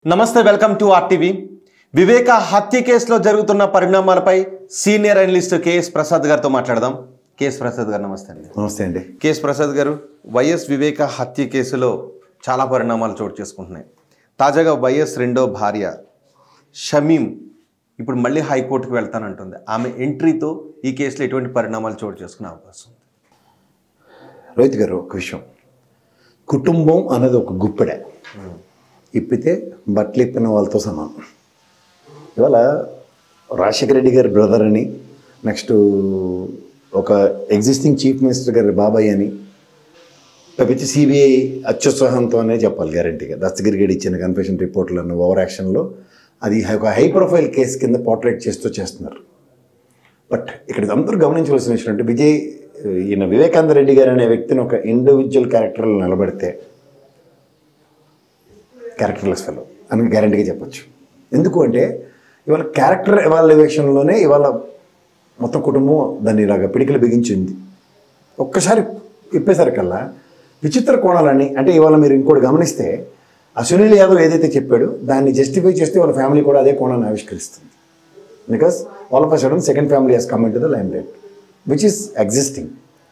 నమస్తే welcome to RTV వివేక హత్య కేసులో జరుగుతున్న పరిణామాలపై సీనియర్ అనలిస్ట్ కేఎస్ ప్రసాద్ గారితో మాట్లాడదాం కేఎస్ ప్రసాద్ గారు నమస్తే అండి నమస్తే అండి కేఎస్ ప్రసాద్ గారు వైఎస్ వివేక హత్య కేసులో చాలా పరిణామాలు చోటు చేసుకుంటున్నాయి తాజాగా వైఎస్ రెండో భార్య షమీం ఇప్పుడు మళ్ళీ హైకోర్టుకు వెళ్తానంటుంది ఆమె ఎంట్రీతో ఈ కేసులో ఎటువంటి పరిణామాలు చోటు చేసుకునే అవకాశం ఉంది రోహిత్ గారు ఒక విషయం కుటుంబం అనేది ఒక గుప్పెడే ఇప్పితే బట్టలు ఇప్పిన వాళ్ళతో సమానం ఇవాళ రాజశేఖర రెడ్డి గారి బ్రదర్ అని నెక్స్ట్ ఒక ఎగ్జిస్టింగ్ చీఫ్ మినిస్టర్ గారి బాబాయ్ అని లేకపోతే సిబిఐ అత్యుత్సాహంతోనే చెప్పాలి గ్యారంటీగా దస్తగిరి గడి ఇచ్చిన కన్ఫెషన్ రిపోర్ట్లను ఓవర్ యాక్షన్లో అది ఒక హై ప్రొఫైల్ కేసు కింద పోర్ట్రేట్ చేస్తూ చేస్తున్నారు బట్ ఇక్కడ అందరూ గమనించవలసిన విషయం అంటే విజయ్ ఈయన వివేకానంద రెడ్డి గారు అనే వ్యక్తిని ఒక ఇండివిజువల్ క్యారెక్టర్లో నిలబెడితే క్యారెక్టర్లెస్ ఫెలో అని గ్యారంటీగా చెప్పొచ్చు ఎందుకు అంటే ఇవాళ క్యారెక్టర్ ఎవాల్యుయేషన్లోనే ఇవాళ మొత్తం కుటుంబం దాన్ని ఇలాగ పిడికిలు బిగించింది ఒక్కసారి ఇప్పేసరికల్లా విచిత్ర కోణాలని అంటే ఇవాళ మీరు ఇంకోటి గమనిస్తే ఆ సునీల్ యాదవ్ ఏదైతే చెప్పాడో దాన్ని జస్టిఫై చేస్తే వాళ్ళ ఫ్యామిలీ కూడా అదే కోణాన్ని ఆవిష్కరిస్తుంది because all of a sudden second family he's come in to the limelight which is existing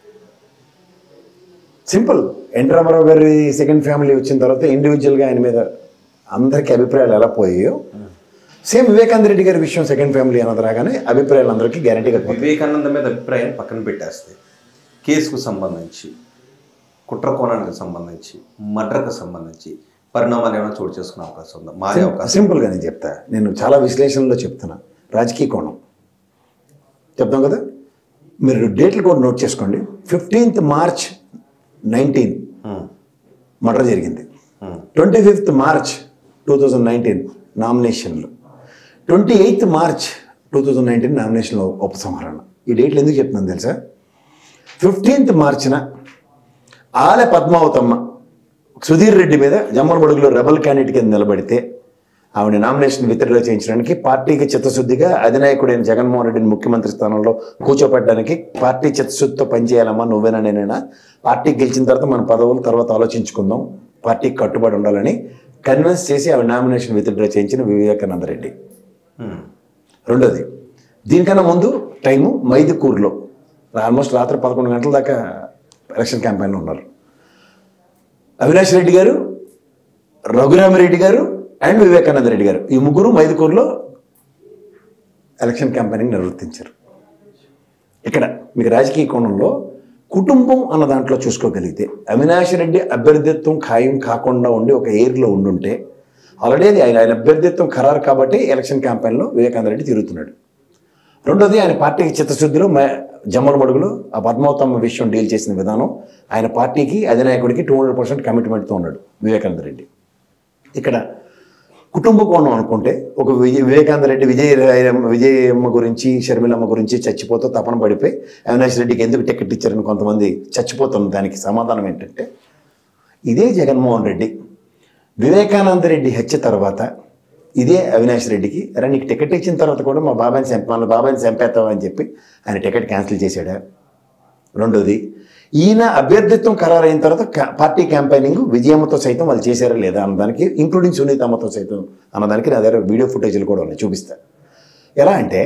simple N Rama Rao garu second family వచ్చిన తర్వాత ఇండివిజువల్గా ఆయన మీద అందరికీ అభిప్రాయాలు ఎలా పోయాయో సేమ్ వివేకానంద రెడ్డి గారి విషయం సెకండ్ ఫ్యామిలీ అన్నది రాగానే అభిప్రాయాలు అందరికీ గ్యారంటీగా పోతాయి వివేకానంద మీద అభిప్రాయం పక్కన పెట్టేస్తే కేసుకు సంబంధించి కుట్ర కోణానికి సంబంధించి మర్డర్కి సంబంధించి పరిణామాలు ఏమైనా చోటు చేసుకునే అవకాశం ఉందా మారే అవకాశం సింపుల్గా నేను చెప్తా నేను చాలా విశ్లేషణలో చెప్తున్నా రాజకీయ కోణం చెప్తాం కదా మీరు డేట్లు కూడా నోట్ చేసుకోండి fifteenth March nineteen um, murder జరిగింది um, twenty fifth March two thousand nineteen నామినేషన్లు twenty eighth March two thousand nineteen నామినేషన్లో ఉపసంహరణ ఈ డేట్లు ఎందుకు చెప్తున్నాను తెలుసా ఫిఫ్టీన్త్ మార్చిన ఆలె పద్మావతమ్మ సుధీర్ రెడ్డి మీద జమ్మలమడుగులో రెబల్ క్యాండిడేట్ కింద నిలబడితే ఆవిడ నామినేషన్ విత్డ్రా చేయించడానికి పార్టీకి చిత్తశుద్ధిగా అధినాయకుడైన జగన్మోహన్ రెడ్డిని ముఖ్యమంత్రి స్థానంలో కూర్చోపెట్టడానికి పార్టీ చిత్తశుద్ధితో పనిచేయాలమ్మా నువ్వేనా నేనైనా పార్టీ గెలిచిన తర్వాత మన పదవులు తర్వాత ఆలోచించుకుందాం పార్టీకి కట్టుబడి ఉండాలని కన్విన్స్ చేసి ఆవిడ నామినేషన్ విత్డ్రా చేయించిన వివేకానంద రెడ్డి ఉమ్, రెండోది దీనికన్నా ముందు టైము మైదుకూరులో ఆల్మోస్ట్ రాత్రి పదకొండు గంటల దాకా ఎలక్షన్ క్యాంపెయిన్లో ఉన్నారు అవినాష్ రెడ్డి గారు రఘురామరెడ్డి గారు అండ్ వివేకానంద రెడ్డి గారు ఈ ముగ్గురు మైదుకూరులో ఎలక్షన్ క్యాంపెయినింగ్ నిర్వర్తించారు ఇక్కడ మీకు రాజకీయ కోణంలో కుటుంబం అన్న దాంట్లో చూసుకోగలిగితే అవినాష్ రెడ్డి అభ్యర్థిత్వం ఖాయం కాకుండా ఉండి ఒక ఎయిర్లో ఉండుంటే ఆల్రెడీ అది ఆయన ఆయన అభ్యర్థిత్వం ఖరారు కాబట్టి ఎలక్షన్ క్యాంపెయిన్లో వివేకానంద రెడ్డి తిరుగుతున్నాడు రెండోది ఆయన పార్టీకి చిత్తశుద్ధిలో జమ్మల మడుగులో ఆ పద్మావతమ్మ విషయం డీల్ చేసిన విధానం ఆయన పార్టీకి అధినాయకుడికి టూ హండ్రెడ్ పర్సెంట్ కమిట్మెంట్తో ఉన్నాడు వివేకానంద రెడ్డి ఇక్కడ కుటుంబ కోణం అనుకుంటే ఒక విజయ వివేకానంద రెడ్డి విజయ విజయమ్మ గురించి షర్మిలమ్మ గురించి చచ్చిపోతూ తపన పడిపోయి అవినాష్ రెడ్డికి ఎందుకు టికెట్ ఇచ్చారని కొంతమంది చచ్చిపోతున్న దానికి సమాధానం ఏంటంటే ఇదే జగన్మోహన్ రెడ్డి వివేకానంద రెడ్డి హత్య తర్వాత ఇదే అవినాష్ రెడ్డికి అరే నీకు టికెట్ ఇచ్చిన తర్వాత కూడా మా బాబాయిని చంప మన బాబాయిని చంపేస్తావని చెప్పి ఆయన టికెట్ క్యాన్సిల్ చేశాడా రెండోది ఈయన అభ్యర్థిత్వం ఖరారైన తర్వాత కా- పార్టీ క్యాంపెయినింగ్ విజయమ్మతో సైతం వాళ్ళు చేశారా లేదా అన్నదానికి ఇంక్లూడింగ్ సునీతమ్మతో సైతం అన్నదానికి నా దగ్గర వీడియో ఫుటేజ్లు కూడా ఉన్నాయి చూపిస్తా ఎలా అంటే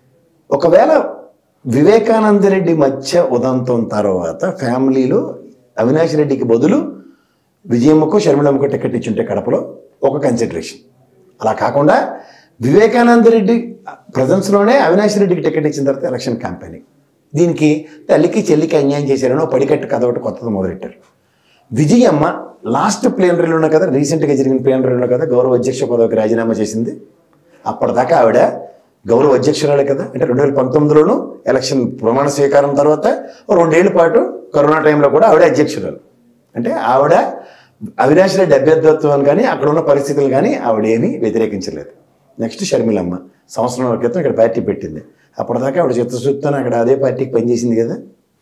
ఒకవేళ వివేకానంద రెడ్డి మధ్య ఉదంతం తర్వాత ఫ్యామిలీలో అవినాష్ రెడ్డికి బదులు విజయమ్మకు షర్మిలమ్మకు టికెట్ ఇచ్చుంటే కడపలో ఒక కన్సిడరేషన్ అలా కాకుండా వివేకానంద రెడ్డి ప్రజెన్స్లోనే అవినాష్ రెడ్డికి టికెట్ ఇచ్చిన తర్వాత ఎలక్షన్ క్యాంపెయినింగ్ దీనికి తల్లికి చెల్లికి అన్యాయం చేశారని ఓ పడికట్టు కథ ఒకటి కొత్తది మొదలెట్టారు విజయమ్మ లాస్ట్ ప్లేనరీలో కదా రీసెంట్గా జరిగిన ప్లేనరీలో కదా గౌరవ అధ్యక్ష పదవికి రాజీనామా చేసింది అప్పటిదాకా ఆవిడ గౌరవ అధ్యక్షురాలే కదా అంటే రెండు వేల పంతొమ్మిదిలోను ఎలక్షన్ ప్రమాణ స్వీకారం తర్వాత ఓ రెండేళ్ల పాటు కరోనా టైంలో కూడా ఆవిడ అధ్యక్షురాలు అంటే ఆవిడ అవినాష్ రెడ్డి అభ్యర్థిత్వాన్ని కానీ అక్కడ ఉన్న పరిస్థితులు కానీ ఆవిడ ఏమీ వ్యతిరేకించలేదు నెక్స్ట్ షర్మిలమ్మ సంవత్సరం క్రితం ఇక్కడ పార్టీ పెట్టింది అప్పటిదాకా ఆవిడ చిత్తశుద్ధితో అక్కడ అదే పార్టీకి పనిచేసింది కదా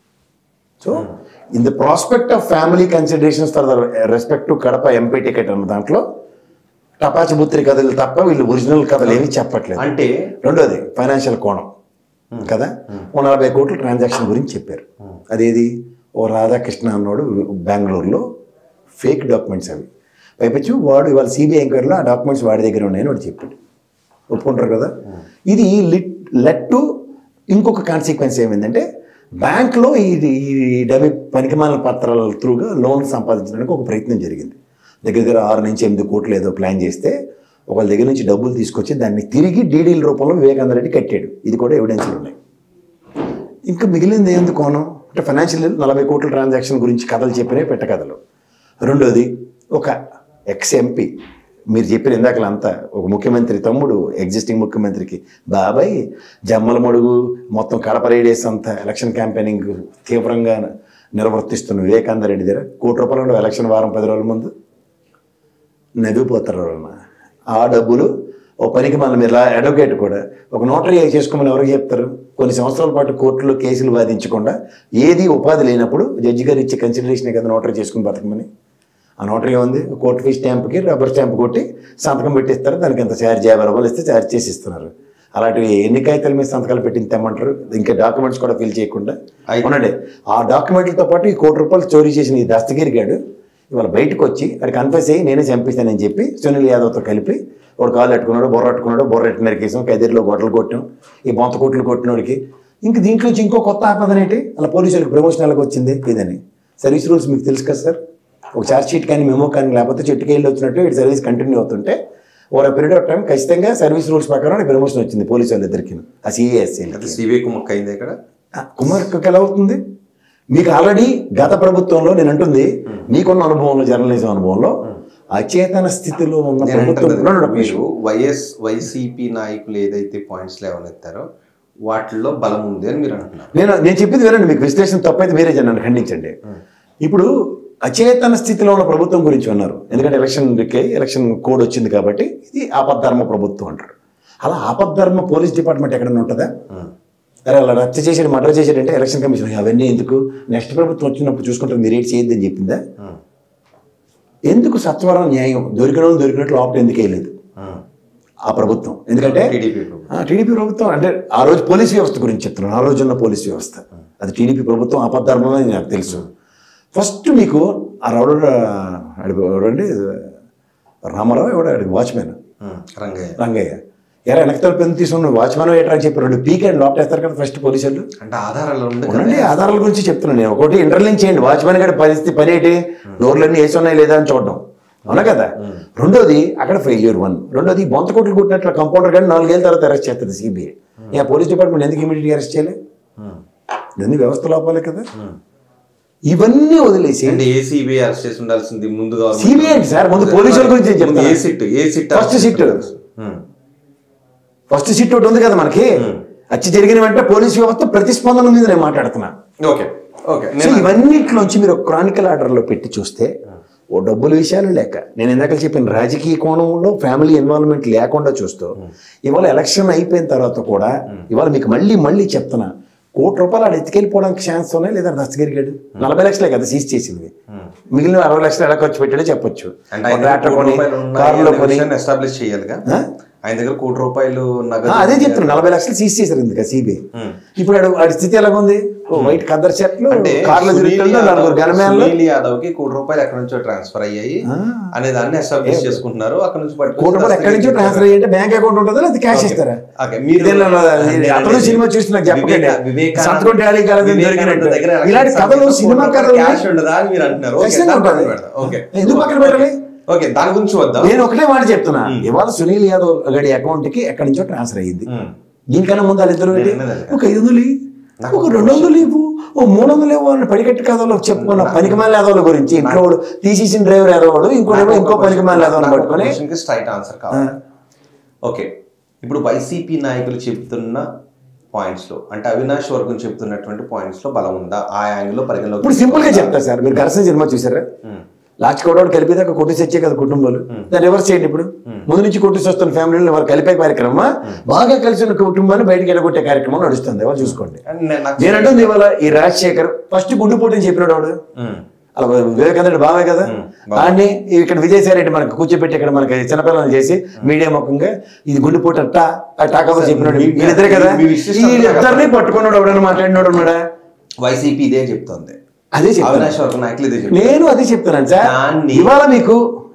so in the prospect of family considerations for the respect to Kadapa MP ticket అన్న దాంట్లో టపాచిబుత్రి కథలు తప్ప వీళ్ళు ఒరిజినల్ కథలు ఏమీ చెప్పట్లేదు అంటే రెండోది ఫైనాన్షియల్ కోణం కదా ఓ నలభై కోట్ల ట్రాన్సాక్షన్ గురించి చెప్పారు అదేది ఓ రాధాకృష్ణ అన్నోడు బెంగళూరులో ఫేక్ డాక్యుమెంట్స్ అవి పైపెచ్చు వాడు ఇవాళ సిబిఐ ఎంక్వైరీలో ఆ డాక్యుమెంట్స్ వాడి దగ్గర ఉన్నాయని వాడు చెప్పాడు ఒప్పుకుంటారు కదా ఇది లిట్ లెట్ టు ఇంకొక కాన్సిక్వెన్స్ ఏమైందంటే బ్యాంక్లో ఇది ఈ డమి పనికిమాల పత్రాల త్రూగా లోన్ సంపాదించడానికి ఒక ప్రయత్నం జరిగింది దగ్గర దగ్గర ఆరు నుంచి ఎనిమిది కోట్లు ఏదో ప్లాన్ చేస్తే ఒకళ్ళ దగ్గర నుంచి డబ్బులు తీసుకొచ్చి దాన్ని తిరిగి డీడీల రూపంలో వివేకానంద రెడ్డి కట్టాడు ఇది కూడా ఎవిడెన్స్లు ఉన్నాయి ఇంకా మిగిలింది ఏంది కోణం అంటే ఫైనాన్షియల్ నలభై కోట్ల ట్రాన్సాక్షన్ గురించి కథలు చెప్పినే పెట్ట కథలు రెండోది ఒక ఎక్స్ ఎంపీ మీరు చెప్పిన ఇందాకలు అంతా ఒక ముఖ్యమంత్రి తమ్ముడు ఎగ్జిస్టింగ్ ముఖ్యమంత్రికి బాబాయ్ జమ్మల మడుగు మొత్తం కడప రేడియస్ అంతా ఎలక్షన్ క్యాంపెయినింగ్ తీవ్రంగా నిర్వర్తిస్తున్న వివేకానంద రెడ్డి దగ్గర కోటి రూపాయలు ఉండవు ఎలక్షన్ వారం పది రోజుల ముందు నవ్విపోతారు ఎవరన్నా ఆ డబ్బులు ఓ పనికి మన మీరు అడ్వకేట్ కూడా ఒక నోటరీ చేసుకోమని ఎవరికి చెప్తారు కొన్ని సంవత్సరాల పాటు కోర్టులో కేసులు వాదించకుండా ఏది ఉపాధి లేనప్పుడు జడ్జి గారు ఇచ్చే కన్సిడరేషన్ కదా నోటరీ చేసుకుని బతకమని ఆ నోటరీ ఉంది కోర్టు ఫీ స్టాంప్కి రబ్బర్ స్టాంప్ కొట్టి సంతకం పెట్టిస్తారు దానికి ఎంత ఛార్జ్ యాభై రూపాయలు ఇస్తే ఛార్జ్ చేసి ఇస్తున్నారు అలాంటివి ఎన్ని కాగితాల మీద సంతకాలు పెట్టి తెమ్మంటారు ఇంకా డాక్యుమెంట్స్ కూడా ఫిల్ చేయకుండా అయితే- ఉండండి ఆ డాక్యుమెంట్లతో పాటు ఈ కోటి రూపాయలు చోరీ చేసిన ఈ దస్తగిరి గాడు ఇవాళ బయటకు వచ్చి అక్కడ కన్ఫెస్ అయ్యి నేనే చంపిస్తానని చెప్పి సునీల్ యాదవ్తో కలిపి వాడు కాళ్ళు పెట్టుకున్నాడు బొర్ర పెట్టుకున్నాడు బొర్ర ఎట్టు నరికేసాం కదిరిలో గొడ్డలు కొట్టాం ఈ బొంత కొట్లు కొట్టినోడికి ఇంక దీంట్లో నుంచి ఇంకో కొత్త ఆపదన ఏంటి అలా పోలీసులకు ప్రమోషన్ ఎలాగ వచ్చింది ఇదని సర్వీస్ రూల్స్ మీకు తెలుసు కదా సార్ ఒక ఛార్జ్ షీట్ కానీ మెమో కానీ లేకపోతే చెట్టుకి వెళ్ళి వచ్చినట్టు ఇటు సర్వీస్ కంటిన్యూ అవుతుంటే ఓవర్ పీరియడ్ ఆఫ్ టైం ఖచ్చితంగా సర్వీస్ రూల్స్ ప్రకారం ప్రమోషన్ వచ్చింది పోలీసు వాళ్ళిద్దరికి ఆ సిఏఎస్సీ అది సివికు మొక్క అయింది ఇక్కడ ఆ, కుమార్కి ఎలా అవుతుంది మీకు ఆల్రెడీ గత ప్రభుత్వంలో నేను అంటుంది మీకున్న అనుభవంలో జర్నలిజం అనుభవంలో అచేతన స్థితిలో ఉన్న నేను ప్రభుత్వం అంటున్నది No, no, no, please. మీరు వైఎస్ వైసీపీ నాయకులు ఏదైతే పాయింట్స్ లేవనెత్తారో వాటిల్లో బలం ఉంది అని మీరు అంటున్నారు నేను నేను చెప్పింది వినండి మీకు విశ్లేషణ తప్పైతే మీరే నన్ను ఖండించండి ఇప్పుడు అచేతన స్థితిలో ఉన్న ప్రభుత్వం గురించి ఉన్నారు ఎందుకంటే ఎలక్షన్కి ఎలక్షన్ కోడ్ వచ్చింది కాబట్టి ఇది ఆపద్ధర్మ ప్రభుత్వం అంటారు అలా ఆపద్ధర్మ పోలీస్ డిపార్ట్మెంట్ ఎక్కడైనా ఉంటుందా అరే అలా రచ్చ చేసాడు మర్డర్ చేసాడంటే ఎలక్షన్ కమిషన్ అవన్నీ ఎందుకు నెక్స్ట్ ప్రభుత్వం వచ్చినప్పుడు చూసుకుంటే మీరు ఏంటి చేయొద్దని చెప్పిందా ఉమ్, ఎందుకు సత్వరం న్యాయం దొరికిన వాళ్ళు దొరికినట్లు ఆప్ట్ ఎందుకు వేయలేదు ఉమ్. ఆ ప్రభుత్వం ఎందుకంటే టీడీపీ ప్రభుత్వం. ఆ టీడీపీ ప్రభుత్వం అంటే ఆ రోజు పోలీస్ వ్యవస్థ గురించి చెప్తున్నాను ఆ రోజున్న పోలీస్ వ్యవస్థ అది టీడీపీ ప్రభుత్వం అపద్ధర్మం అని నాకు తెలుసు ఫస్ట్ మీకు ఆ రౌడ ఎవడండి రామారావు ఎవడ వాచ్మెన్ ఉమ్, రంగయ్య రంగయ్య ఎరా వెనక తలుపు ఎందుకు తీసుకున్న వాచ్మెన్ ఏంటా అని చెప్పి రెండు పీక్ అండ్ లాప్ వేస్తారు కదా ఫస్ట్ పోలీసు వాళ్ళు అంటే ఆధారాలు ఉంది కదా ఉండండి ఆధారాల గురించి చెప్తున్నాను నేను ఒకటి ఇంటర్లింక్ చేయండి వాచ్మెన్ గారి పరిస్థితి పని ఏంటి డోర్లన్నీ వేసి ఉన్నాయి లేదా అని చూడడం అవునా కదా రెండోది అక్కడ ఫెయిల్యూర్ వన్ రెండోది బొంత కొట్లు కొట్టినట్లు కంపౌండర్ కానీ నాలుగేళ్ళ తర్వాత అరెస్ట్ చేస్తుంది సిబిఐ ఇక పోలీస్ డిపార్ట్మెంట్ ఎందుకు ఇమీడియట్గా అరెస్ట్ చేయలే ఉమ్, ఇవన్నీ వ్యవస్థ లోపాలే కదా ఉమ్. ఇవన్నీ వదిలేసి అంటే ఏ సిబిఐ అరెస్ట్ చేసి ఉండాల్సింది ముందు government- సిబిఐ సార్ ముందు పోలీసుల గురించి నేను ముందు చెప్తాను ఏ సిట్ ఏ SIT First sit. Um, first SIT ఒకటి ఉంది కదా మనకి హత్య జరిగిన వెంటనే పోలీస్ వ్యవస్థ ప్రతిస్పందన మీద నేను మాట్లాడుతున్నా ఓకే ఓకే సో నేను ఇవన్నిట్లోంచి మీరు క్రానికల్ ఆర్డర్లో పెట్టి చూస్తే ఓ డబ్బుల విషయాలు లేక నేను ఇందాక చెప్పిన రాజకీయ కోణంలో ఫ్యామిలీ ఇన్వాల్వ్మెంట్ లేకుండా చూస్తూ ఇవాళ ఎలక్షన్ అయిపోయిన తర్వాత కూడా ఇవాళ మీకు మళ్ళీ మళ్ళీ చెప్తున్నా కోటి రూపాయలు ఆడ ఎత్తుకెళ్ళిపోవడానికి ఛాన్స్ ఉన్నాయి లేదా దస్తగిరిగాడు నలభై లక్షలే కదా సీజ్ చేసింది మిగిలిన అరవై లక్షలు ఎలా ఖర్చు పెట్టాడో చెప్పొచ్చు అంటే ఒక ఆయన ట్రాక్టర్ కోటి కొని రూపాయలు ఉన్నాయి కారులో అనే కొని విషయాన్ని ఎస్టాబ్లిష్ చేయాలిగా ఆ? ఆయన దగ్గర కోటి రూపాయలు నగదు ఆ, అదే చెప్తున్నా నలభై లక్షలు సీజ్ చేశారు ఎందుకు సిబిఐ ఉమ్. ఇప్పుడు ఆడు వాడి స్థితి ఎలాగుంది ఓ వైట్ కద్దర్ షర్ట్లు అంటే కార్లో సునీల్ తిరుగుతుంటే నలుగురు యాదవ్- గనమేన్లు సునీల్ యాదవ్ కి కోటి రూపాయలు ఎక్కడి నుంచో ట్రాన్స్ఫర్ అయ్యాయి అనే దాన్ని ఎస్టాబ్లిష్ చేసుకుంటున్నారు అక్కడ నుంచి పట్టుకొని కోటి రూపాయలు ఎక్కడి నుంచో ట్రాన్స్ఫర్ అయ్యంటే బ్యాంక్ అకౌంట్ ఉంటుందా లేదా క్యాష్ ఇస్తారా ఓకే, మీరు- ఇదేనా నా- అంటే అతను సినిమా చూసి నాకు చెప్పకండి వివేక- వివేకానంద- సంతకం టాలీ కాలేదని వివేకానంద దొరికినట్టు దగ్గర ఇలాంటి ఎలక్షన్ కథలు సమయంలో సినిమా కోటి కథలు రూపాయలు క్యాష్ ఉండదా అని మీరు అంటున్నారు ఓకే, ఖచ్చితంగా దాన్ని పక్కన ఉంటుంది. పెడదాం. ఓకే ఎందుకు పక్కన పెట్టాలి ఓకే దాని గురించి వద్దాం నేను ఒకటే మాట చెప్తున్నా ఇవాళ సునీల్ యాదవ్ గడి అకౌంట్ కి ఎక్కడి నుంచో ట్రాన్స్ఫర్ అయ్యింది ఉమ్. దీనికన్నా ముందు వాళ్ళిద్దరు ఏంటి? నేను అన్నది ఒక ఐదు వందలు ఇయ్యి, ఒక రెండు వందలు ఇవ్వు ఓ మూడు వందలు ఇవ్వు అని పడికట్టు కథలో చెప్పుకున్న పనికిమాల యాదవుల గురించి ఇంట్లో వాడు తీసేసిన డ్రైవర్ యాదవాడు ఇంకోటేమో ఇంకో పనికిమాల యాదవ్ని పట్టుకొని స్ట్రైట్ ఆన్సర్ కావాలి ఓకే ఇప్పుడు వైసీపీ నాయకులు చెప్తున్న పాయింట్స్ లో అంటే అవినాష్ వర్గం చెప్తున్నటువంటి పాయింట్స్ లో బలం ఉందా ఆ యాంగిల్ లో పరిగణలోకి ఇప్పుడు సింపుల్ గా చెప్తా సార్ మీరు ఘర్షణ సినిమా చూసారా ఉమ్. లాస్ట్ కూడా కలిపేదాకా కొట్టేసి వచ్చే కదా కుటుంబాలు దాన్ని రివర్స్ చేయండి ఇప్పుడు ముందు నుంచి కొట్టేసి వస్తున్న ఫ్యామిలీని వారు కలిపే కార్యక్రమం బాగా కలిసి ఉన్న కుటుంబాన్ని బయటకు ఎడగొట్టే కార్యక్రమం నడుస్తుంది ఎవరు చూసుకోండి అండ్ నే- నాకు నేనంటుంది ఇవాళ ఈ రాజశేఖర్ ఫస్ట్ గుడ్డుపోటని చెప్పినాడు వాడు ఉమ్. అలా వివేకానందుడు బావే కదా ఆయన్ని ఇక్కడ విజయసాయి రెడ్డి మనకు కూర్చోబెట్టి ఇక్కడ మనకి చిన్నపిల్లలు చేసి మీడియా ముఖంగా ఇది గుండెపోటు అట్టా అట్టా కదా చెప్పినాడు మీ- వీళ్ళిద్దరే కదా మీ విశ్లేషణ వీళ్ళిద్దరిని పట్టుకున్నాడు ఎవడైనా మాట్లాడినాడు ఉన్నాడా వైసీపీ ఇదే చెప్తోంది అదే చెప్తాను అవినాష్ వర్గం నాయకులు ఇదే చెప్తారు నేను అదే చెప్తున్నాను సార్ దాన్ని- ఇవాళ మీకు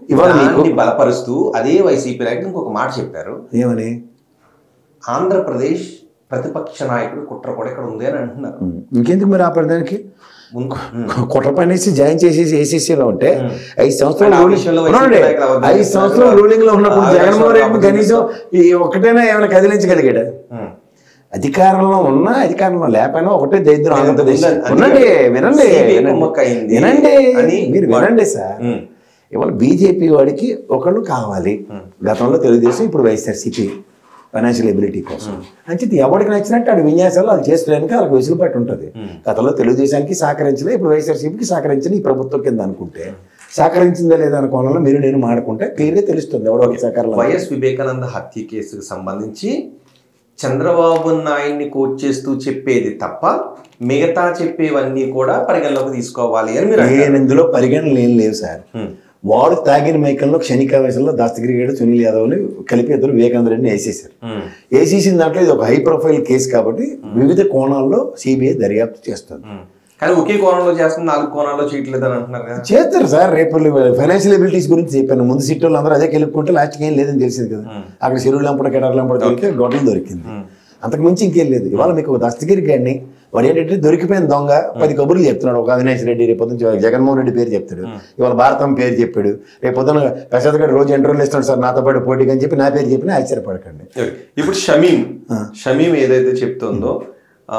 ఇవాళ మీకు దాన్ని బలపరుస్తూ అదే వైసీపీ నాయకులు ఇంకొక మాట చెప్పారు ఏమని ఆంధ్రప్రదేశ్ ప్రతిపక్ష నాయకుడు కుట్ర కూడా ఇక్కడ ఉంది అని అంటున్నారు ఉమ్. ఇంకెందుకు మరి ఆపడడానికి ముందు- ఉమ్. కుట్ర పనేసి జాయిన్ చేసేసి ఏసీసీలో ఉంటే ఉమ్. ఐదు సంవత్సరాలు ఆ రూలింగ్ విషయంలో వైసీపీ అవునండి. నాయకులు అబద్ధం ఐదు చెప్తున్నారు. సంవత్సరాలు రూలింగ్ లో ఉన్నప్పుడు ఆ విషయంలో జగన్మోహన్ రెడ్డి అబద్ధం కనీసం ఈ ఒక్కటైనా ఏమైనా కదిలించగలిగాడు ఉమ్. అధికారంలో ఉన్నా అధికారంలో లేకపోయినా ఒకటే దరిద్రం నేను ఆంధ్రప్రదేశ్ అందుకే వినండి వినండి CBI వినండి. కుమ్మక్కయింది వినండి అని మీరు వాడు- వినండి సార్ ఉమ్. ఇవాళ బీజేపీ వాడికి ఒకళ్ళు కావాలి గతంలో తెలుగుదేశం ఇప్పుడు వైఎస్ఆర్సీపీ ఫైనాన్షియల్ ఎబిలిటీ కోసం అంటే ఎవరికి నచ్చినట్టు ఆడు విన్యాసాలు అది చేసుకోవడానికి వాళ్ళకి వెసులుబాటు ఉంటుంది గతంలో తెలుగుదేశానికి సహకరించలే ఇప్పుడు వైఎస్ఆర్సీపీకి సహకరించిన ఈ ప్రభుత్వం కింద అనుకుంటే సహకరించిందా లేదా అనే కోణంలో మీరు నేను మాడుకుంటే క్లియర్గా తెలుస్తుంది ఎవడో ఒక సహకారం వైఎస్ వివేకానంద హత్య కేసుకు సంబంధించి చంద్రబాబు నాయుడిని కోట్ చేస్తూ చెప్పేది తప్ప మిగతా చెప్పేవన్నీ కూడా పరిగణలోకి తీసుకోవాలి అని మీరు అంటారు. నేను ఇందులో పరిగణనలు ఏం లేవు సార్ ఉమ్. వాడు తాగిన మైకంలో క్షణికావేశంలో దస్తగిరి గారు సునీల్ యాదవ్ని కలిపి ఇద్దరు వివేకానంద రెడ్డిని వేసేశారు ఉమ్. వేసేసిన దాంట్లో ఇది ఒక హై ప్రొఫైల్ కేసు కాబట్టి వివిధ కోణాల్లో సిబిఐ దర్యాప్తు చేస్తుంది ఉమ్. కానీ ఒకే కోణంలో చేస్తుంది నాలుగు కోణాల్లో చేయట్లేదు అని అంటున్నారు కదా చేస్తారు సార్ రేపు ఫైనాన్షియల్ ఎబిలిటీస్ గురించి చెప్పాను ముందు సీట్ వాళ్ళు అందరూ అదే కెలుపుకుంటే లాస్ట్కి ఏం లేదని తెలిసింది కదా అక్కడ చెరువు లంపడ కెటార్ లంపడ దొరికి గొడవలు దొరికింది అంతకు మించి ఇంకేం లేదు ఇవాళ మీకు ఒక దస్తగిరి గారిని వాడు ఏంటంటే దొరికిపోయిన దొంగ పది కబుర్లు చెప్తున్నాడు ఒక అవినాష్ రెడ్డి రేపు పొద్దున జగన్మోహన్ రెడ్డి పేరు చెప్తాడు ఇవాళ భారతం పేరు చెప్పాడు రేపు పొద్దున ప్రసాద్ గారు రోజు ఇంటర్వ్యూలు ఇస్తున్నాడు సార్ నాతో పాటు పోటీకి అని చెప్పి నా పేరు చెప్పినా ఆశ్చర్యపడకండి ఓకే. ఇప్పుడు షమీం షమీం ఏదైతే చెప్తుందో ఆ,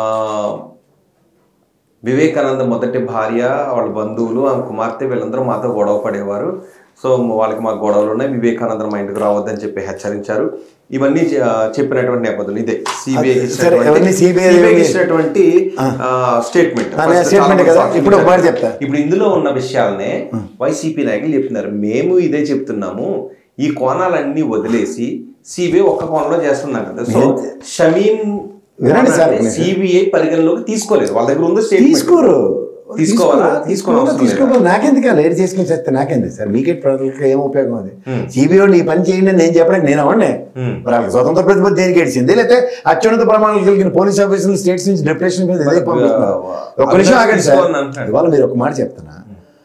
వివేకానంద మొదటి భార్య వాళ్ళ బంధువులు ఆమె కుమార్తె వీళ్ళందరూ మాతో గొడవ పడేవారు సో వాళ్ళకి మాకు గొడవలు ఉన్నాయి వివేకానంద మా ఇంటికి రావద్దని చెప్పి హెచ్చరించారు ఇవన్నీ చె- చెప్పినటువంటి నేపథ్యంలో ఇదే సిబిఐ సరే, ఎవరిని CBI ఇచ్చినటువంటి స్టేట్మెంట్ ఆ, నేను statement కదా. ఇప్పుడు ఒక మాట చెప్తా. ఇప్పుడు ఇందులో ఉన్న విషయాలనే వైసీపీ నాయకులు చెప్తున్నారు మేము ఇదే చెప్తున్నాము ఈ కోణాలన్నీ వదిలేసి సిబిఐ ఒక్క కోణంలో చేస్తున్నాం కదా సో షమీం వినండి సార్ ఒక నిమిషం. సిబిఐ పరిగణలోకి తీసుకోలేదు వాళ్ళ దగ్గర ఉంది స్టేట్మెంట్ తీసుకోరు తీసుకోవాలా? తీసుకోవాలా తీసుకోవాలా? తీసుకోవాలి నాకెందుకు లేట్ చేసుకుని చేస్తే నాకెందుకు సార్ మీకే ప్రజలకు ఏం ఉపయోగం అది సిబిఐ నీ పని చేయండి అని నేను చెప్పడానికి నేను అవ్వండి మరి వాళ్ళకి స్వతంత్ర ప్రతిపత్తి దేనికి గడిచింది లేకపోతే అత్యున్నత ప్రమాణాలు కలిగిన పోలీస్ ఆఫీసర్లు స్టేట్స్ నుంచి డిప్రెషన్ మీద ఇదే పంపిస్తున్నారు ఒక్క నిమిషం ఆగండి సార్ తీసుకోవాలని అంటాడు. ఇవాళ మీరు ఒక మాట చెప్తున్నా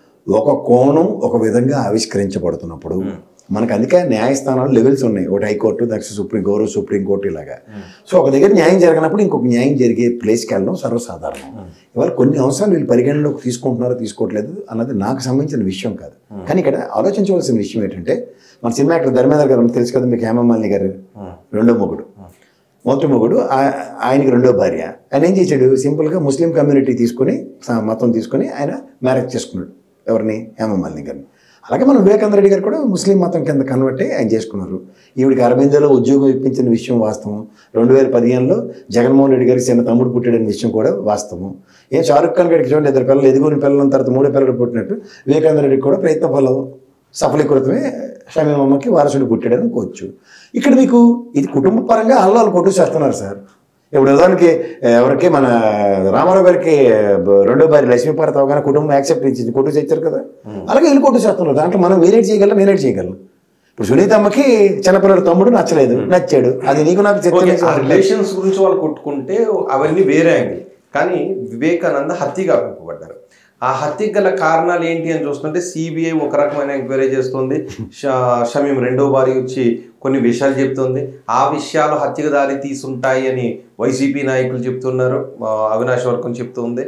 ఒక కోణం ఒక విధంగా ఆవిష్కరించబడుతున్నప్పుడు మనకు అందుకే న్యాయస్థానాలు లెవెల్స్ ఉన్నాయి ఒకటి హైకోర్టు దక్షిణ సుప్రీం గౌరవ సుప్రీం కోర్టు ఇలాగా సో ఒక దగ్గర న్యాయం జరగనప్పుడు ఇంకొక న్యాయం జరిగే ప్లేస్కి వెళ్ళడం సర్వసాధారణం ఇవాళ కొన్ని అంశాలు వీళ్ళు పరిగణలోకి తీసుకుంటున్నారో తీసుకోవట్లేదు అన్నది నాకు సంబంధించిన విషయం కాదు కానీ ఇక్కడ ఆలోచించవలసిన విషయం ఏంటంటే మన సినిమా యాక్టర్ ధర్మేంద్ర గారు మీకు తెలుసు కదా మీకు హేమమాలిని గారు రెండో మొగుడు మొదటి మొగుడు ఆ- ఆయనకి రెండో భార్య ఆయన ఏం చేశాడు సింపుల్గా ముస్లిం కమ్యూనిటీ తీసుకొని స- మతం తీసుకొని ఆయన మ్యారేజ్ చేసుకున్నాడు ఎవరిని హేమమాలిని గారిని అలాగే మన వివేకానంద రెడ్డి గారు కూడా ముస్లిం మతం కింద కన్వర్ట్ అయ్యి ఆయన చేసుకున్నారు ఈవిడికి అరవిందలో ఉద్యోగం ఇప్పించిన విషయం వాస్తవం రెండు వేల పదిహేనులో జగన్మోహన్ రెడ్డి గారికి చిన్న తమ్ముడు పుట్టాడని విషయం కూడా వాస్తవం ఏం షారుఖ్ ఖాన్ గారికి చూడండి ఇద్దరు పిల్లలు ఎదుగుని పిల్లల తర్వాత మూడో పిల్లలు పుట్టినట్టు వివేకానంద రెడ్డికి కూడా ప్రయత్న ఫలం సఫలీకృతమే షమీమమ్మకి వారసుడు పుట్టాడని అనుకోవచ్చు ఇక్కడ మీకు ఇది కుటుంబ పరంగా అల్లాలు కొట్టు చేస్తున్నారు సార్ ఇప్పుడు ఉదాహరణకి ఎవరికి మన రామారావు గారికి బ- రెండో భార్య లక్ష్మీపార్త అవగానే కుటుంబం యాక్సెప్ట్ ఇచ్చింది కొట్టు చేశారు కదా అలాగే వీళ్ళు కొట్టు చేస్తున్నారు దాంట్లో మనం మేనేట్ చేయగలం మేనేట్ చేయగలం ఇప్పుడు సునీతమ్మకి చిన్నపిల్లల తమ్ముడు నచ్చలేదు నచ్చాడు అది నీకు నాకు ఓకే, ఆ చర్చ రిలేషన్స్ గురించి వాళ్ళు కొట్టుకుంటే అవన్నీ వేరే యాంగిల్ కానీ వివేకానంద హత్యగా అభిపడ్డారు ఆ హత్యకు గల కారణాలు ఏంటి అని చూస్తుంటే సిబిఐ ఒక రకమైన ఎంక్వైరీ చేస్తుంది ష- షమీం రెండో భార్య వచ్చి కొన్ని విషయాలు చెప్తుంది ఆ విషయాలు హత్యకు దారి తీసుంటాయి అని వైసీపీ నాయకులు చెప్తున్నారు ఆ, అవినాష్ వర్గం చెప్తుంది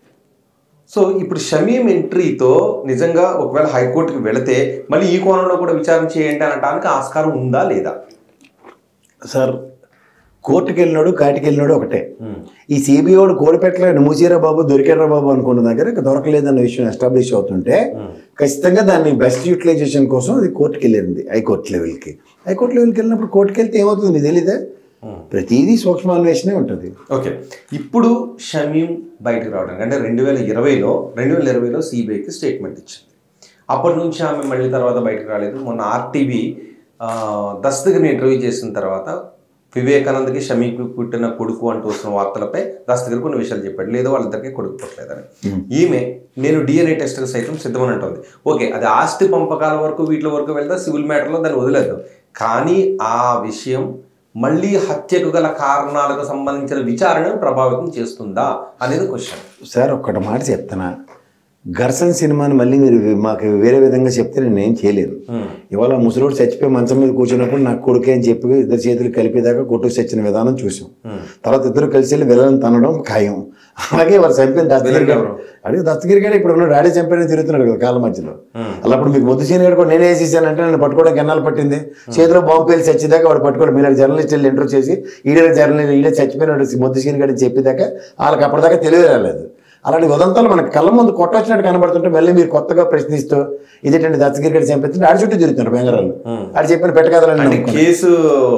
సో ఇప్పుడు షమీం ఎంట్రీతో నిజంగా ఒకవేళ హైకోర్టుకి వెళితే మళ్ళీ ఈ కోణంలో కూడా విచారణ చేయండి అనడానికి ఆస్కారం ఉందా లేదా సార్ కోర్టుకి వెళ్ళినాడు కాటికి వెళ్ళినాడు ఒకటే ఈ సిబిఐ వాడు కోడిపెట్టలేడు మూసీరా బాబు దొరికారా బాబు అనుకున్న దగ్గర ఇక దొరకలేదన్న విషయం ఎస్టాబ్లిష్ అవుతుంటే ఖచ్చితంగా దాన్ని బెస్ట్ యూటిలైజేషన్ కోసం అది కోర్టుకి వెళ్ళింది హైకోర్టు లెవెల్కి హైకోర్టు లెవెల్కి వెళ్ళినప్పుడు కోర్టుకి వెళ్తే ఏమవుతుంది మీకు తెలీదా ప్రతిదీ సూక్ష్మాన్వేషణే ఉంటుంది ఓకే ఇప్పుడు షమీం బయటకు రావడానికి అంటే రెండు వేల ఇరవైలో రెండు వేల ఇరవైలో సిబిఐకి స్టేట్మెంట్ ఇచ్చింది అప్పటి నుంచి ఆమె మళ్ళీ తర్వాత బయటకు రాలేదు మొన్న ఆర్టీవీ దస్తగిరిని ఇంటర్వ్యూ చేసిన తర్వాత వివేకానందకి షమీకి పుట్టిన కొడుకు అంటూ వస్తున్న వార్తలపై దస్తగిరి కొన్ని విషయాలు చెప్పాడు లేదు వాళ్ళిద్దరికి కొడుకు పుట్టలేదని ఈమె నేను డిఎన్ఏ టెస్ట్ సైతం సిద్ధమని అంటుంది ఓకే అది ఆస్తి పంపకాల వరకు వీటి వరకు వెళ్తే సివిల్ మ్యాటర్లో దాన్ని వదిలేద్దాం కానీ ఆ విషయం మళ్ళీ హత్యకు గల కారణాలకు సంబంధించిన విచారణను ప్రభావితం చేస్తుందా అనేది క్వశ్చన్ సార్ ఒక్కటి మాట చెప్తున్నా ఘర్షణ సినిమాని మళ్ళీ మీరు మాకు వేరే విధంగా చెప్తే నేను ఏం చేయలేను ఇవాళ ముసలోడు చచ్చిపోయి మంచం మీద కూర్చున్నప్పుడు నాకు కొడుకే అని చెప్పి ఇద్దరు చేతులు కలిపేదాకా కొట్టుకు చచ్చిన విధానం చూసాం తర్వాత ఇద్దరు కలిసి వెళ్ళి వెళ్ళని తనడం ఖాయం అలాగే వారు చంపిన దత్తగిరి గారు అడిగి దత్తగిరి గారు ఇప్పుడు ఉన్నాడు ఆడే చంపిన తిరుగుతున్నాడు కదా కాళ్ళ మధ్యలో అలా అప్పుడు మీకు ముద్దు సీన్ గారు కూడా నేనే వేసేసానంటే నన్ను పట్టుకోవడానికి ఎన్నాళ్ళు పట్టింది చేతిలో బాంబు పేలి చచ్చేదాకా వాడు పట్టుకోవడం మీరు జర్నలిస్ట్ వెళ్ళి ఇంటర్వ్యూ చేసి ఈడే జర్నలిస్ట్ ఈడే చచ్చిపోయినాడు ముద్దు సీన్ గారు చెప్పేదాకా వాళ్ళకి అప్పటిదాకా తెలివి రాలేదు అలాంటి ఉదంతాలు మనకు కళ్ళ ముందు కొట్టొచ్చినట్టు కనబడుతుంటే మళ్ళీ మీరు కొత్తగా ప్రశ్నిస్తూ ఇదేంటంటే దత్తగిరి గారు చంపిస్తుంటే ఆడి చుట్టూ తిరుగుతున్నారు బెంగరాలు ఆడు చెప్పిన పెట్టకథలని అంటే నమ్ముకున్నారు. కేసు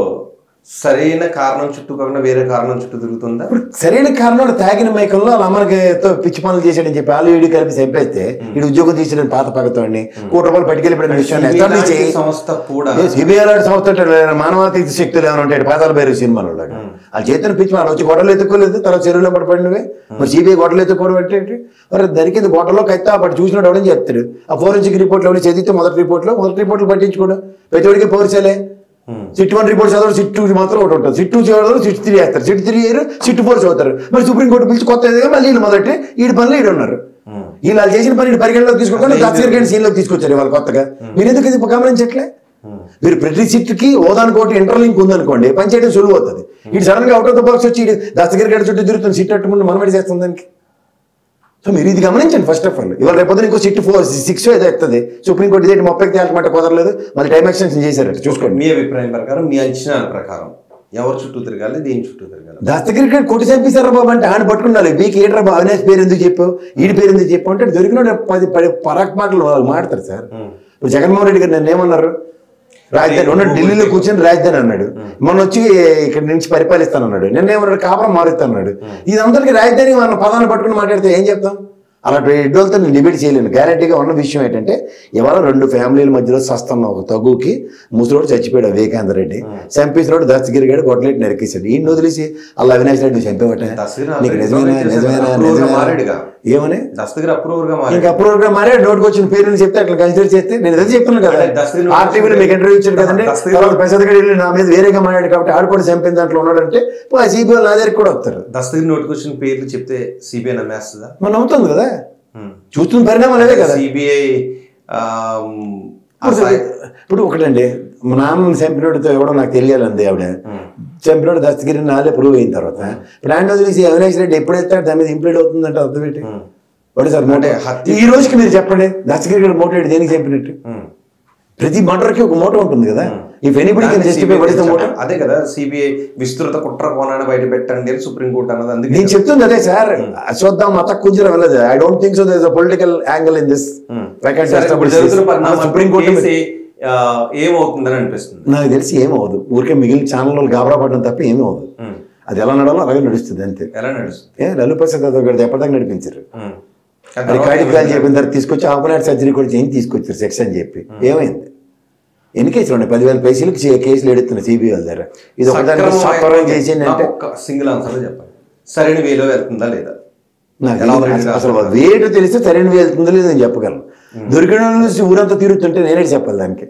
సరైన కారణం చుట్టూ కాకుండా వేరే కారణం చుట్టూ తిరుగుతుందా ఇప్పుడు సరైన కారణం తాగిన మైకంలో వాళ్ళ అమ్మకి తో పిచ్చి పనులు చేశాడని చెప్పి వాళ్ళు ఈడు కలిపి చంపేస్తే ఈడు ఉద్యోగం తీసిన పాత పగతోడిని కోటి రూపాయలు పట్టుకెళ్ళిపోయిన విషయాన్ని ఎస్టాబ్లిష్ సిబిఐ చేయి సంస్థ కూడా సిబిఐ లాంటి సంస్థ ఉంటాడు, మానవాతీత శక్తులు ఏమైనా ఉంటాయి పాదాల పేరు సినిమాలో లాగా వాళ్ళు చేతిని పిచ్చి వాళ్ళు వచ్చి గొడవలు ఎత్తుకోలేదు తర్వాత చెరువులో పడిపోయినవే మరి సిబిఐ గొడవలు ఎత్తుకోవడం అంటే ఏంటి? మరి దొరికింది గొడవలో కైతే అప్పటి చూసినాడు ఎవడని చెప్తాడు ఆ ఫోరెన్సిక్ రిపోర్ట్లో ఎవరు చదివితే మొదటి రిపోర్ట్లో మొదటి రిపోర్ట్లు పట్టించుకోడు ప్రతివాడికి పౌరుషాలే సిట్ వన్ రిపోర్ట్ చదవరు సిట్ టూ మాత్రం ఒకటి ఉంటుంది సిట్ టూ చదవరు సిట్ త్రీ వేస్తారు సిట్ త్రీ వేయరు సిట్ ఫోర్ చదువుతారు మరి సుప్రీంకోర్టు పిలిచి కొత్త ఏదిగా మళ్ళీ వీళ్ళు మొదటి ఈడి పనులు ఈడు ఉన్నారు వీళ్ళు వాళ్ళు చేసిన పని పరిగణలోకి తీసుకుంటారు దత్తగిరి సీన్లోకి తీసుకొచ్చారు వాళ్ళు కొత్తగా మీరు ఎందుకు ఇది గమనించట్లే మీరు ప్రతి సిట్కి ఓదానికి ఒకటి ఇంటర్లింక్ ఉందనుకోండి పని చేయడం సులువు అవుతుంది ఇటు సడన్ గా అవుట్ ఆఫ్ ద బాక్స్ వచ్చి ఇటు దస్తగిరి గడి చుట్టూ తిరుగుతుంది సిట్ అట్టుకుంటే మనం ఎడి చేస్తుంది దానికి సో మీరు ఇది గమనించండి ఫస్ట్ ఆఫ్ ఆల్ ఇవాళ రేపు ఇంకో సిట్ ఫోర్ సిక్స్ ఏదో ఎత్తుంది సుప్రీంకోర్టు ఇదేంటి ముప్పైకి తేల్చమంటే కుదరలేదు మళ్ళీ టైం ఎక్స్టెన్షన్ చేశారట చూసుకోండి మీ అభిప్రాయం ప్రకారం మీ అంచనాల ప్రకారం ఎవరు చుట్టూ తిరగాలి దేని చుట్టూ తిరగాలి దస్తగిరి గడి కొట్టి చంపేశారా బాబు అంటే ఆయన పట్టుకున్నారు బీకి ఏట్రా బాబు అవినాష్ పేరు ఎందుకు చెప్పావు ఈడి పేరు ఎందుకు చెప్పావు అంటే దొరికిన పది పది పరాక్ మాటలు వాళ్ళు మాడతారు సార్ ఇప్పుడు జగన్మోహన్ రెడ్డి గారు నన్ను ఏమన్నారు రాజధాని ఉన్న ఢిల్లీలో కూర్చొని రాజధాని అన్నాడు మొన్న వచ్చి ఇక్కడ నుంచి పరిపాలిస్తాను అన్నాడు నిన్న ఏమన్నాడు కాపురం మారుస్తాను ఇదందరికీ రాజధాని మన పదాన్ని పట్టుకుని మాట్లాడితే ఏం చెప్తాం అలాంటి ఎడ్డోలతో నేను డిబేట్ చేయలేను గ్యారంటీగా ఉన్న విషయం ఏంటంటే ఇవాళ రెండు ఫ్యామిలీల మధ్యలో సస్తున్న ఒక తగుకి ముసలోడు చచ్చిపోయాడు వివేకానంద రెడ్డి చంపేసినోడు దస్తగిరి గారు గొడ్లెట్టి నరికేశాడు ఈయన వదిలేసి అలా అవినాష్ రెడ్డి చంపేవట దస్తగిరి నీకు already నిజమేనా చేశాడు. నిజమేనా అప్రూవర్గా నిజమేనా మారాడుగా. ఏమని దస్తగిరి అప్రూవర్ గా మారాడు ఇంకా అప్రూవల్ గా మారే నోటికి వచ్చిన పేర్లు చెప్తే అట్లా కన్సిడర్ చేస్తే నేను అదే చెప్తున్నాను కదా అంటే దస్తగిరి ఆర్టీవీలో మీకు ఇంటర్వ్యూ ఇచ్చాడు కదండి దస్తగిరి- తర్వాత ప్రసాద్ గడి వెళ్ళి నా మీద వేరేగా మాట్లాడు కాబట్టి ఆడు కూడా చంపిన దాంట్లో ఉన్నాడంటే సిబిఐ నా దగ్గరికి కూడా వస్తారు దస్తగిరి నోటికి వచ్చిన పేర్లు చెప్తే సిబిఐ నమ్మేస్తుందా మనం అవుతుంది కదా చూస్తున్న పరిణామాలు అవే కదా సిబిఐ ఇప్పుడు ఇప్పుడు ఒకటండి మా నాన్న చంపినోడితో ఎవడో నాకు తెలియాలంది ఆవిడ చంపినోడు దస్తగిరి నాలే ప్రూవ్ అయిన తర్వాత ఇప్పుడు ఆయన వదిలేసి అవినాష్ రెడ్డి ఎప్పుడైతే దాని మీద ఇంప్లీడ్ అవుతుందంటే అర్థం ఏంటి వాడు సార్ అంటే మోటో హత్య- ఈ రోజుకి మీరు చెప్పండి దస్తగిరి గారు మోటో ఏంటి? దేనికి చంపినట్టు ప్రతి మర్డర్కి ఒక మోటో ఉంటుంది కదా if anybody can justify what is the motto అదే కదా సిబిఐ విస్తృత కుట్ర కోణాన్ని బయట పెట్టండి అని సుప్రీంకోర్టు అన్నది అందుకే నేను చెప్తుంది అదే సార్ చూద్దాం మత కుంజర వెళ్ళదు I don't think so there political angle in this సరే, ఇప్పుడు జరుగుతున్న పరిణామాలు సుప్రీం కోర్టు కేసు, ఆ, ఏమవుతుందని అనిపిస్తుంది నాకు తెలిసి ఏమవదు ఊరికే మిగిలిన ఛానల్ వాళ్ళు గాబరా పడడం తప్ప ఏమీ అవ్వదు ఉమ్. అది ఎలా నడాలో అలాగే నడుస్తుంది అంతే ఎలా నడుస్తుంది ఏ లల్లు ప్రసాద్ యాదవ్ గారు ఎప్పటిదాకా నడిపించారు ఉమ్. కానీ అది తర్వాత కాడి కాల్ ఏమైంది? చెప్పిన తర్వాత తీసుకొచ్చి ఆపరేట్ సర్జరీ కూడా చేయించి తీసుకొచ్చారు సెక్స్ అని చెప్పి ఏమైంది ఎన్ని కేసులు ఉన్నాయి పదివేల పైసలకి చే- కేసులు ఎడుతున్నాయి సిబిఐ వాళ్ళ దగ్గర ఇది ఒకదానికి సత్వరం చేసింది అంటే సింగిల్ ఆన్సర్ చెప్పండి సరైన వేలో వెళ్తుందా లేదా నాకు ఎలా తెలియదు. ఉంది? అసలు వేటు తెలిస్తే సరైన వెళ్తుందో లేదో నేను చెప్పగలను దొరికిన వాళ్ళ నుంచి ఊరంతా తిరుగుతుంటే నేనే చెప్పాలి దానికి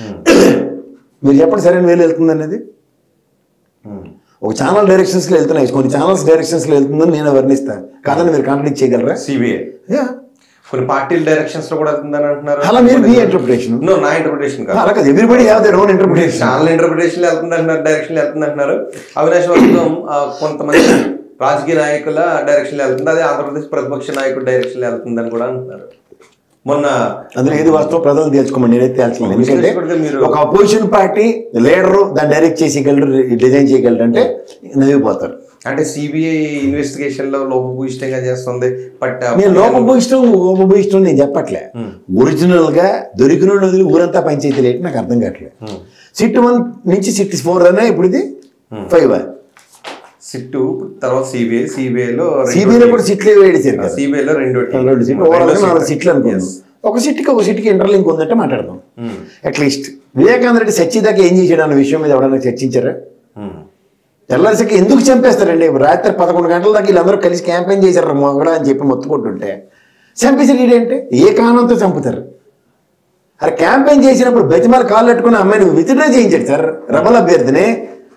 మీరు చెప్పండి సరైన వేలు వెళ్తుంది అనేది ఉమ్. ఒక ఛానల్ డైరెక్షన్స్లో వెళ్తున్నాయి కొన్ని ఛానల్స్ డైరెక్షన్స్లో వెళ్తుందని నేను వర్ణిస్తాను కాదని మీరు కాంట్రాక్ట్ చేయగలరా సిబిఐ యా కొన్ని పార్టీల డైరెక్షన్స్ లో కూడా వెళ్తుందని అంటున్నారు అలా మీరు మీ interpretation. నో నా ఇంటర్ప్రిటేషన్ కాదు అలా కాదు everybody have their own interpretation channel interpretation వెళ్తుంది అంటున్నారు డైరెక్షన్ వెళ్తుంది అంటున్నారు అవినాష్ వర్గం ఆ, కొంతమంది రాజకీయ నాయకుల డైరెక్షన్ వెళ్తుంది అదే ఆంధ్రప్రదేశ్ ప్రతిపక్ష నాయకుడు డైరెక్షన్ వెళ్తుందని కూడా అంటున్నారు మొన్న అందులో ఏది వాస్తవం ప్రజలు తెలుసుకోమని నేనైతే తేల్చలేదు ఎందుకంటే విశ్లేషకుడిగా మీరు- ఒక అపోజిషన్ పార్టీ లీడరు దాన్ని డైరెక్ట్ చేయగలరు డిజైన్ చేయగలరు అంటే నవ్విపోతారు అంటే సిబిఐ ఇన్వెస్టిగేషన్ లో లోపభూయిష్టంగా చేస్తుంది బట్ నేను లోపభూయిష్టం లోపభూయిష్టం నేను చెప్పట్లే ఒరిజినల్ గా దొరికిన వాళ్ళు వదిలి ఊరంతా పంచాయతీలు ఏంటి నాకు అర్థం కావట్లేదు సిట్ వన్ నుంచి సిట్ ఫోర్ అనే ఇప్పుడు ఇది ఫైవ్ సిట్టు తర్వాత సిబిఐ సిబిఐ లో సిబిఐలో కూడా సిట్లు వేడిచారు కదా సిబిఐ లో రెండు రెండు సీట్లు ఓవరాల్ గా నాలుగు సీట్లు అనుకున్నాం ఒక సీట్కి ఒక సీట్కి ఇంటర్లింక్ ఉందంటే మాట్లాడదాం అట్లీస్ట్ వివేకానంద రెడ్డి సచ్చిదాకా ఏం చేశాడు అన్న విషయం మీద ఎవరైనా చర్చించారా తెల్లారిసరికి ఎందుకు చంపేస్తారండి రాత్రి పదకొండు గంటల దాకా వీళ్ళందరూ కలిసి క్యాంపెయిన్ చేశారు మొగడా అని చెప్పి మొత్తుకుంటుంటే చంపేసాడు ఏంటంటే ఏ కారణంతో చంపుతారు అరే క్యాంపెయిన్ చేసినప్పుడు బతిమాల కాళ్ళు పెట్టుకుని అమ్మాయిని విత్డ్రా చేయించాడు సార్ రబల్ అభ్యర్థిని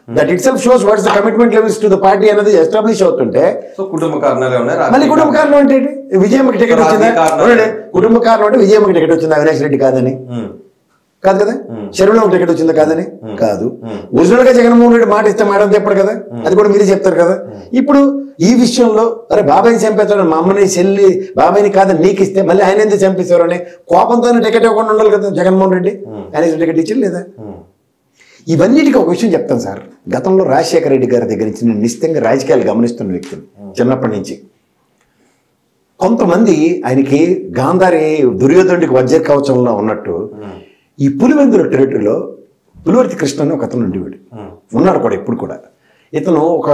that itself shows what's the commitment levels to the party అనేది ఎస్టాబ్లిష్ అవుతుంటే సో కుటుంబ కారణాలు ఉన్నాయి మళ్ళీ రాజకీయ కుటుంబ కారణం అంటే ఏంటి? విజయమ్మకి టికెట్ రాజకీయ వచ్చిందా కారణాలు. అవునండి. కుటుంబ కారణం అంటే విజయమ్మకి టికెట్ వచ్చిందా అవినాష్ రెడ్డి కాదని ఉమ్, కాదు కదా శర్మలకు టికెట్ వచ్చిందా కాదని కాదు ఒరిజినల్ గా జగన్మోహన్ రెడ్డి మాట ఇస్తే మాట చెప్పడు కదా అది కూడా మీరే చెప్తారు కదా ఇప్పుడు ఈ విషయంలో అరే బాబాయిని చంపేస్తాడు మా అమ్మని చెల్లి బాబాయిని కాదని నీకు ఇస్తే మళ్ళీ ఆయన ఎందుకు చంపేశారు అని కోపంతోనే టికెట్ ఇవ్వకుండా ఉండాలి కదా జగన్మోహన్ రెడ్డి ఆయన టికెట్ ఇచ్చి లేదా ఉమ్, ఇవన్నిటికీ ఒక విషయం చెప్తాను సార్ గతంలో రాజశేఖర రెడ్డి గారి దగ్గర నుంచి నేను నిశ్చితంగా రాజకీయాలు గమనిస్తున్న వ్యక్తిని చిన్నప్పటి నుంచి కొంతమంది ఆయనకి గాంధారి దుర్యోధనుడికి వజ్ర కవచంలో ఉన్నట్టు ఈ పులివెందుల టెరిటరీలో పులివర్తి కృష్ణ అని ఒక అతను ఉండేవాడు ఉమ్, ఉన్నాడు కూడా ఇప్పుడు కూడా ఇతను ఒక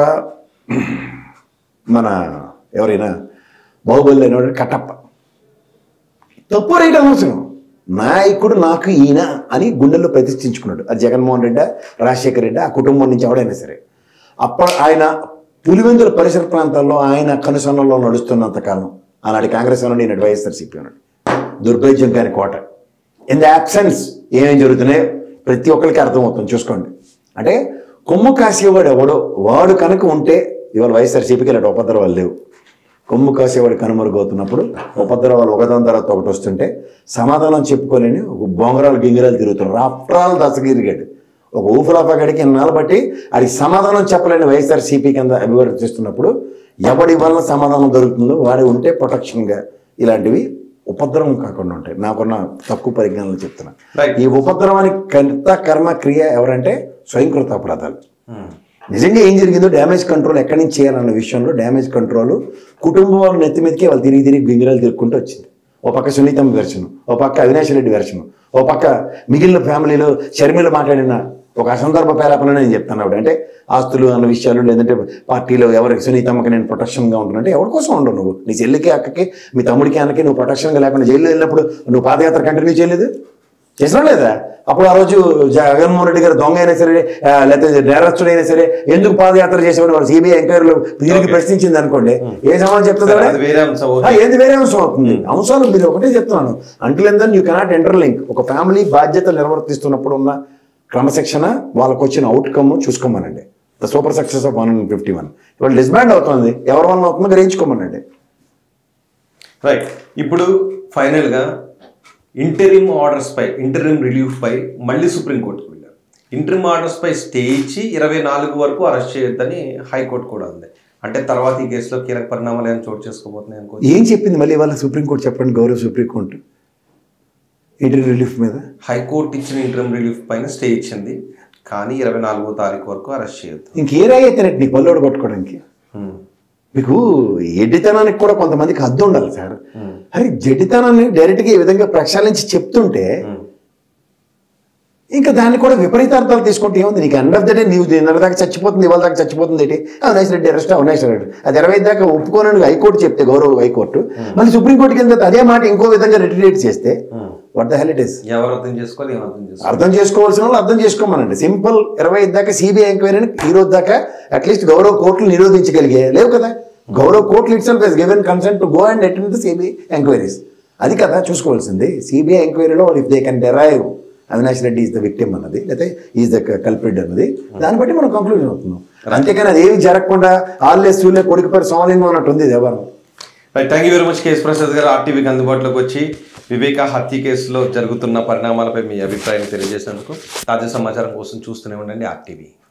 మన ఎవరైనా బాహుబలి అయినవాడు కట్టప్ప తప్పు రైట్ అనవసరం నాయకుడు నాకు ఈయన అని గుండెల్లో ప్రతిష్ఠించుకున్నాడు అది జగన్మోహన్ రెడ్డి రాజశేఖర రెడ్డి ఆ కుటుంబం నుంచి ఎవడైనా సరే అప్పుడు ఆయన పులివెందుల పరిసర ప్రాంతాల్లో ఆయన కనుసన్నలో నడుస్తున్నంత కాలం ఆనాటి కాంగ్రెస్ నుండి ఈనాటి వైఎస్ఆర్సీపీ ఉన్నాడు దుర్భేద్యం కాని కోట ఇన్ ద యాబ్సెన్స్ ఏమేం జరుగుతున్నాయో ప్రతి ఒక్కరికి అర్థమవుతుంది చూసుకోండి అంటే కొమ్ము కాసేవాడు ఎవడో వాడు కనుక ఉంటే ఇవాళ వైఎస్ఆర్సీపీకి ఇలాంటి ఉపద్రవాలు లేవు కొమ్ము కాసేవాడు కనుమరుగవుతున్నప్పుడు ఉపద్రవాలు ఒకదాని తర్వాత ఒకటి వస్తుంటే సమాధానం చెప్పుకోలేని ఒక బొంగరాలు గింగిరాలు తిరుగుతున్నారు ఆఫ్టర్ ఆల్ దశగిరిగాడు ఒక ఊఫులాపగడికి ఇన్నాళ్ళు బట్టి అది సమాధానం చెప్పలేని వైఎస్ఆర్ సిపి కింద అభివర్తిస్తున్నప్పుడు ఎవడి వల్ల సమాధానం దొరుకుతుందో వాడి ఉంటే ప్రొటెక్షన్గా ఇలాంటివి ఉపద్రవం కాకుండా ఉంటాయి నాకున్న తక్కువ పరిజ్ఞానం చెప్తున్నా Right. ఈ ఉపద్రవానికి కర్త కర్మ క్రియ ఎవరంటే స్వయంకృత అపరాధాలు ఉమ్, నిజంగా ఏం జరిగిందో డ్యామేజ్ కంట్రోల్ ఎక్కడి నుంచి చేయాలన్న విషయంలో డ్యామేజ్ కంట్రోల్ కుటుంబం వాళ్ళ నెత్తి మీదకి వాళ్ళు తిరిగి తిరిగి గింగిరాలు తిరుక్కుంటూ వచ్చింది ఓ పక్క సునీతమ్మ వెర్షను ఓ పక్క అవినాష్ రెడ్డి వెర్షను ఓ పక్క మిగిలిన ఫ్యామిలీలో షర్మిల మాట్లాడిన ఒక అసందర్భ పేలాపన నేను చెప్తాను ఆవిడ అంటే ఆస్తులు అన్న విషయాలు లేదంటే పార్టీలో ఎవరికి సునీతమ్మకి నేను ప్రొటెక్షన్గా ఉంటున్నానంటే ఎవరి కోసం ఉండవు నువ్వు నీ చెల్లికి అక్కకి మీ తమ్ముడికి అన్నకి నువ్వు ప్రొటెక్షన్గా లేకుండా జైల్లో వెళ్ళినప్పుడు నువ్వు పాదయాత్ర కంటిన్యూ చేయలేదు చేసినా లేదా అప్పుడు ఆ రోజు జగన్మోహన్ రెడ్డి గారు దొంగ అయినా సరే ఆ, లేకపోతే నేరస్తుడు అయినా సరే ఎందుకు పాదయాత్ర చేసేవాడు వాళ్ళు సిబిఐ ఎంక్వైరీలో తిరిగి ప్రశ్నించింది అనుకోండి ఏ సమాధానం చెప్తుంది సరే, ఆవిడ? అది వేరే అంశం ఆ, ఓకే. ఏంది వేరే అంశం అవుతుంది అంశాలు మీరు ఒకటే చెప్తున్నాను until then you cannot enter link ఒక ఫ్యామిలీ బాధ్యతలు నిర్వర్తిస్తున్నప్పుడు ఉన్న క్రమశిక్షణ వాళ్ళకు వచ్చిన అవుట్కమ్ చూసుకోమనండి the super success of one hundred fifty one ఇవాళ డిస్బ్యాండ్ అవుతుంది ఎవరి వల్ల అవుతుందో గ్రహించుకోమనండి రైట్ ఇప్పుడు ఫైనల్గా ఇంటరిమ్ ఆర్డర్స్ పై ఇంటరిమ్ రిలీఫ్ పై మళ్ళీ సుప్రీంకోర్టుకు వెళ్ళారు ఇంటరిమ్ ఆర్డర్స్ పై స్టే ఇచ్చి ఇరవై నాలుగు వరకు అరెస్ట్ చేయొద్దని హైకోర్టు కూడా ఉంది అంటే తర్వాత ఈ కేసులో కీలక పరిణామాలు ఏమైనా చోటు చేసుకోబోతున్నాయి అనుకో ఏం చెప్పింది మళ్ళీ ఇవాళ సుప్రీంకోర్టు చెప్పండి గౌరవ సుప్రీంకోర్టు ఇంటర్ రిలీఫ్ మీద హైకోర్టు ఇచ్చిన ఇంటరిమ్ రిలీఫ్ పైన స్టే ఇచ్చింది కానీ ఇరవై నాలుగో తారీఖు వరకు అరెస్ట్ చేయొద్దు ఇంకే రాయి అయితేనట్టు నీకు పల్లోడు పట్టుకోవడానికి ఉమ్, మీకు ఎడ్డితనానికి కూడా కొంతమందికి హద్దు ఉండాలి సార్ ఉమ్, అరే జడ్డితనాన్ని డైరెక్ట్గా ఈ విధంగా ప్రక్షాళించి చెప్తుంటే ఉమ్. ఇంకా దాన్ని కూడా విపరీతార్థాలు తీసుకుంటే ఏముంది నీకు ఎండ్ ఆఫ్ ద డే నీవు నిన్న దాకా చచ్చిపోతుంది ఇవాళ దాకా చచ్చిపోతుంది ఏంటి అవినాష్ రెడ్డి అరెస్ట్ అవినాష్ రెడ్డి అది ఇరవై ఐదు దాకా ఒప్పుకోనని హైకోర్టు చెప్తే గౌరవ హైకోర్టు మళ్ళీ సుప్రీంకోర్టు కింద అదే మాట ఇంకో విధంగా రిట్రీట్ చేస్తే what the hell it is ఎవరు అర్థం చేసుకోవాలి ఏం అర్థం చేసుకోవాలి అర్థం చేసుకోవాల్సిన వాళ్ళు అర్థం చేసుకోమనండి సింపుల్ ఇరవై ఐదు దాకా సిబిఐ ఎంక్వైరీని ఈ రోజు దాకా అట్లీస్ట్ గౌరవ కోర్టులు నిరోధించగలిగే లేవు కదా గౌరవ కోర్టులు itself given consent to go and attend the CBI enquiries అది కదా చూసుకోవాల్సింది సిబిఐ ఎంక్వైరీలో if they can derive Avinash Reddy is the victim అన్నది లేకపోతే ఈజ్ ద కల్ప్రిడ్ అన్నది దాన్ని బట్టి మనం కంక్లూజన్ అవుతున్నాం అంతేకాని అది ఏమి జరగకుండా ఆల్లే సూలే కొడుకు పేరు సోమలింగం అన్నట్టు ఉంది వ్యవహారం right thank you very much KS Prasad గారు ఆర్టీవీకి అందుబాటులోకి వచ్చి వివేక హత్య కేసులో జరుగుతున్న పరిణామాలపై మీ అభిప్రాయం తెలియజేసినందుకు తాజా సమాచారం కోసం చూస్తూనే ఉండండి ఆర్టీవీ